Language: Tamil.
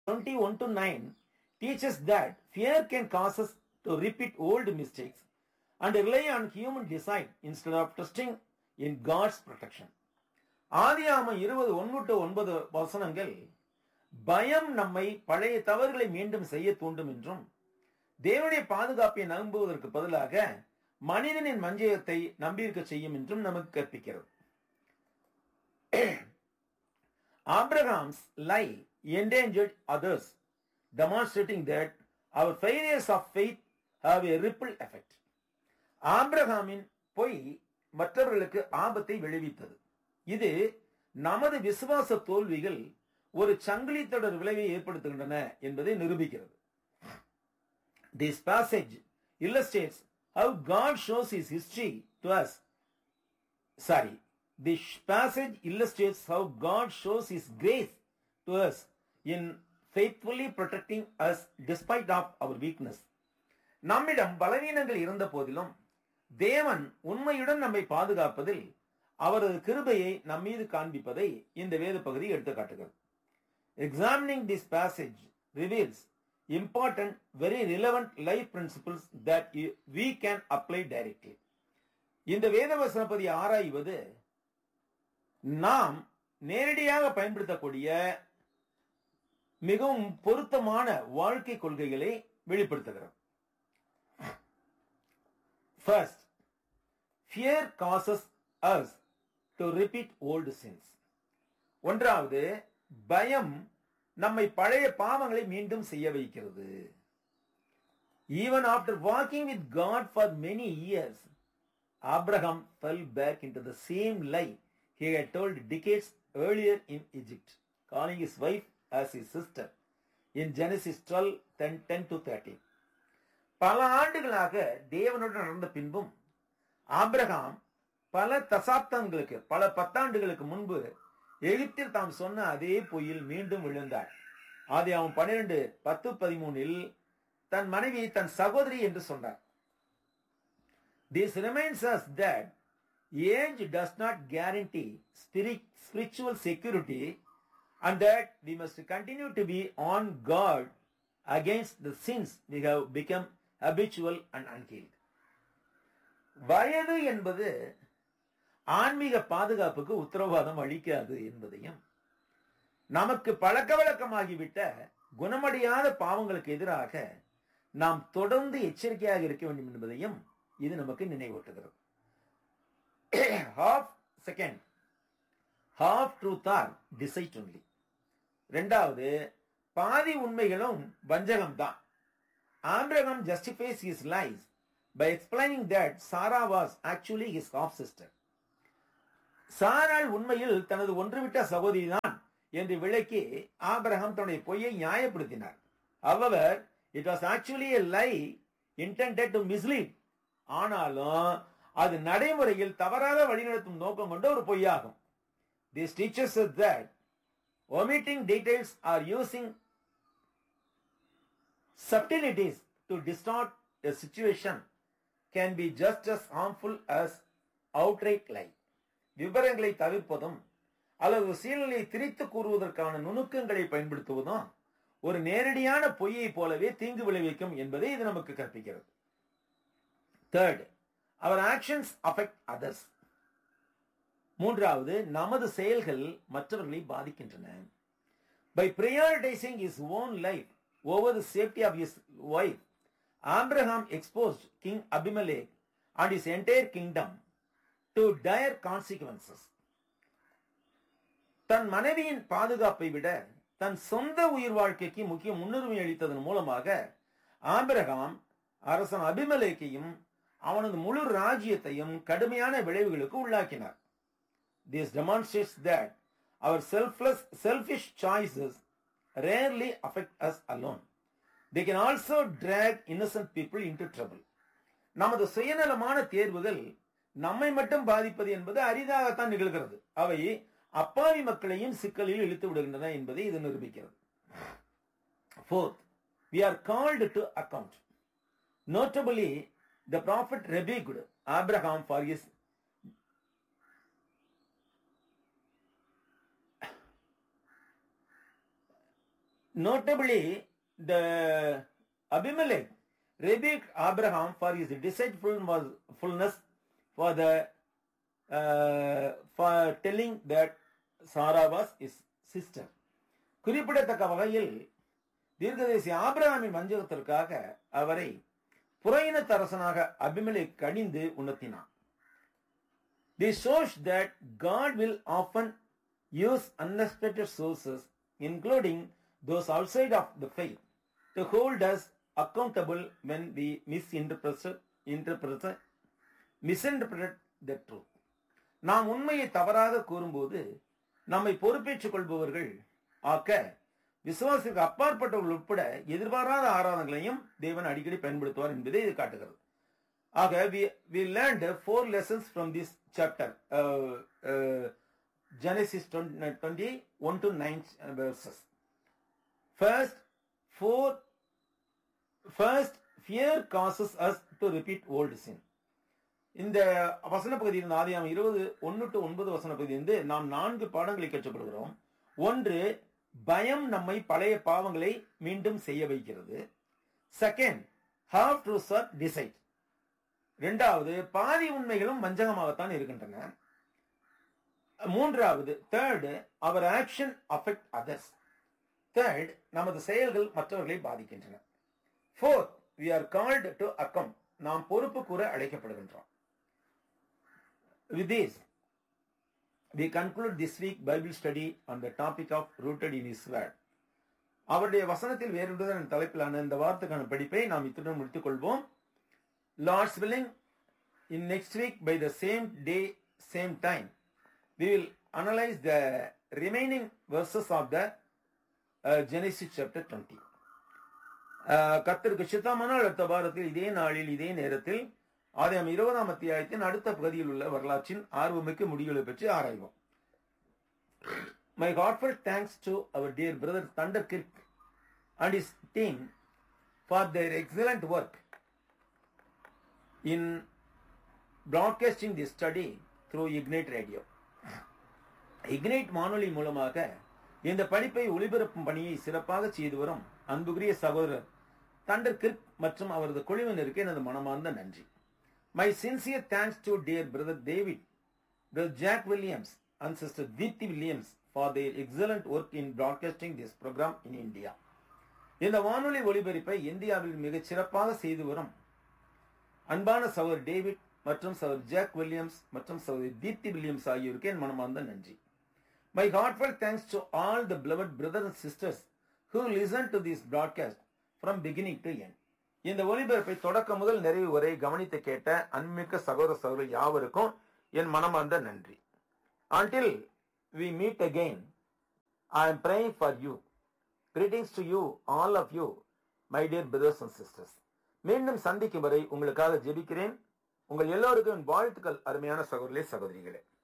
21 to 9 teaches that fear can cause us to repeat old mistakes and rely on human design instead of trusting in God's protection. ஆதியாம இருபது ஒன்று டு ஒன்பது வசனங்கள் பயம் நம்மை பழைய தவறுகளை மீண்டும் செய்ய தூண்டும் என்றும் தேவனுடைய பாதுகாப்பை நம்புவதற்கு பதிலாக மனிதனின் மஞ்சயத்தை நம்பியிருக்க செய்யும் என்றும் நமக்கு கற்பிக்கிறது Abraham's lie endangered others, demonstrating that our failures of faith have a ripple effect. ஆபிரகாமின் பொய் மற்றவர்களுக்கு ஆபத்தை விளைவித்தது இது நமது விசுவாச தோல்விகள் ஒரு சங்கிலி தொடர் விளைவை ஏற்படுத்துகின்றன என்பதை நிரூபிக்கிறது This passage illustrates how God shows his history to us. Sorry, this passage illustrates how God shows his grace to us in faithfully protecting us despite of our weakness. நம்மிடம் பலவீனங்கள் இருந்த போதிலும் தேவன் உண்மையுடன் நம்மை பாதுகாப்பதில் அவரது கிருபையை நம்மீது காண்பிப்பதை இந்த வேத பகுதி எடுத்து காட்டுகிறது examining this passage reveals important, very relevant life principles that you- we can apply directly. இந்த வேதவசனப்பதி ஆராய்வது நாம் நேரடியாக பயன்படுத்தக்கூடிய மிகவும் பொருத்தமான வாழ்க்கை கொள்கைகளை வெளிப்படுத்துகிறது first fear causes us to repeat old sins ஒன்றாவது பயம் நம்மை பழைய பாவங்களை மீண்டும் செய்ய வைக்கிறது even after walking with God for many years Abraham fell back into the same lie he had told decades earlier in Egypt calling his wife as his sister in Genesis twelve ten ten to thirteen பல ஆண்டுகளாக தேவனுடன் நடந்த பின்பும் ஆபிரகாம் பல தசாப்தங்களுக்கு பல பத்தாண்டுகளுக்கு முன்பு எகிப்தில் தாம் சொன்ன அதே பொய்யில் மீண்டும் விழுந்தார் ஆதி அவன் பன்னிரண்டு பத்து பதிமூனில் தன் மனைவி தன் சகோதரி என்று சொன்னார் this reminds us that age does not guarantee spiritual security and that we must continue to be on guard against the sins we have become habitual and unhealed வயது என்பது ஆன்மீக பாதுகாப்புக்கு உத்தரவாதம் அளிக்காது என்பதையும் நமக்கு பழக்க வழக்கமாகிவிட்ட குணமடையாத பாவங்களுக்கு எதிராக நாம் தொடர்ந்து எச்சரிக்கையாக இருக்க வேண்டும் என்பதையும் இது நமக்கு நினைவூட்டுகிறது half second half truth are deceit only ரெண்டாவது பாதி உண்மைகளும் வஞ்சகம் தான் Abraham justifies his lies by explaining that Sarah was actually his half sister சாராள் உண்மையில் தனது ஒன்றுவிட்ட சகோதரி தான் என்று விளக்கி ஆபிரகாம் தன்னுடைய பொய்யை நியாயப்படுத்தினார் அவர் it was actually a lie intended to mislead ஆனாலும் அது நடைமுறையில் தவறாக வழிநடத்தும் நோக்கம் கொண்ட ஒரு பொய்யாகும் this teaches that omitting details or using subtleties to distort a situation can be just as harmful as outright lie. விவரங்களை தவிர்ப்பதும் அல்லது சீழ்நிலையை திரித்து கூறுவதற்கான நுணுக்கங்களை பயன்படுத்துவதும் ஒரு நேரடியான பொய்யை போலவே தீங்கு விளைவிக்கும் என்பதை இது நமக்கு கற்பிக்கிறது third our actions affect others மூன்றாவது நமது செயல்கள் மற்றவர்களை பாதிக்கின்றன by prioritising his own life over the safety of his wife Abraham exposed king Abimelech and his entire kingdom to dire consequences தன் மனைவியின் பாதுகாப்பை விட தன் சொந்த உயிர் வாழ்க்கைக்கு முக்கிய முன்னுரிமை அளித்ததன் மூலமாக ஆபிரகாம் அரசன் அபிமலேக்கையும் அவனது முழு ராஜ்யத்தையும் கடுமையான விளைவுகளுக்கு உள்ளாக்கினார் This demonstrates that our selfless, selfish choices rarely affect us alone. They can also drag innocent people into trouble. நமது சுயநலமான தேர்வுகள் நம்மை மட்டும் பாதிப்பது என்பது அரிதாகத்தான் நிகழ்கிறது அவை அப்பாவி மக்களையும் சிக்கலில் இழுத்து விடுகின்றன என்பதை இது நிரூபிக்கிறது Fourth, we are called to account. Notably, the prophet rebuked Abraham for his notably the Abimelech rebuked Abraham for his deceitfulness for the uh, for telling that Sarah was his sister. குறிப்பிடத்தக்க வகையில் தீர்க்கதரிசி ஆபிரகாமின் வஞ்சகத்திற்காக அவரை புறையினத்தரசனாக அபிமலை கடிந்து உணர்த்தினான் This shows that God will often use unexpected sources, including those outside of the faith, to hold us accountable when we misinterpret, interpret, misinterpret the truth. நாம் உண்மையை தவறாக கூறும்போது நம்மை பொறுப்பேற்றுக் கொள்பவர்கள் ஆக்க விசுவாசிற்கு அப்பாற்பட்டவர்கள் உட்பட எதிர்பாராத ஆராதனைகளையும் தேவன் அடிக்கடி பயன்படுத்துவார் என்பதை இது காட்டுகிறது ஆக we we learned four lessons from this chapter uh, uh, Genesis 20, 21 to 9 verses first four first fear causes us to repeat old sin இந்த வசன பகுதியில் ஆதியாம் இருபது ஒன்னு டு ஒன்பது வசன பகுதியிலிருந்து நாம் நான்கு பாடங்களை கற்றுக்கொள்கிறோம் ஒன்று பயம் நம்மை பழைய பாவங்களை மீண்டும் செய்ய வைக்கிறது செகண்ட் ஹாவ் டு சர்க் டிசைட் இரண்டாவது பாதி உண்மைகளும் வஞ்சகமாகத்தான் இருக்கின்றன மூன்றாவது third our action affect others third நமது செயல்கள் மற்றவர்களை பாதிக்கின்றன fourth we are called to account நாம் பொறுப்பு கூற அழைக்கப்படுகின்றோம் with this we conclude this week Bible study on the topic of rooted in His word. அவருடைய வசனத்தில் வேறுடன் தலைப்பிலான இந்த வார்த்தைக்கான படிப்பை நாம் இத்துடன் முடித்துக் கொள்வோம் Lord's willing in next week by the same day same time we will analyze the remaining verses of the uh, Genesis chapter 20 கத்தருக்கு சித்தமானால் அடுத்த வாரத்தில் இதே நாளில் இதே நேரத்தில் ஆதாயம் இருபதாம் அத்தியாயத்தின் அடுத்த பகுதியில் உள்ள வரலாற்றின் ஆர்வமிக்க முடிவுகளை பற்றி ஆராய்வோம் my heartful thanks to our dear brother Thunder Kirk and his team for their excellent work in broadcasting the study through Ignite radio Ignite வானொலி மூலமாக இந்த படிப்பை ஒளிபரப்பும் பணியை சிறப்பாக செய்து வரும் அன்புக்குரிய சகோதரர் தண்டர் கிர்க் மற்றும் அவரது குழுவினருக்கு எனது மனமார்ந்த நன்றி My sincere thanks to dear brother David, brother Jack Williams, and sister Deepthi Williams for their excellent work in broadcasting this program in India. இந்த வானொலி ஒளிபரப்பை இந்தியாவில் மிகச் சிறப்பாக செய்து வரும் அன்பான சகோதர் டேவிட் மற்றும் சகோதர் ஜாக் வில்லியம்ஸ் மற்றும் சகோதரி தீப்தி வில்லியம்ஸ் ஆகியோருக்கு என் மனமார்ந்த நன்றி my heartful thanks to all the beloved brother and sisters who listen to this broadcast from beginning to end இந்த ஒலிபரப்பை தொடக்கம் முதல் நிறைவு வரை கவனித்து கேட்ட அன்மிக்க சகோதர சகோதரர் யாவருக்கும் என் மனமார்ந்த நன்றி until we meet again i am praying for you greetings to you all of you my dear brothers and sisters மீண்டும் சந்திக்கும் வரை உங்களுக்காக ஜெபிக்கிறேன் உங்கள் எல்லோருக்கும் வாழ்த்துக்கள் அருமையான சகோதரர்களே சகோதரிகளே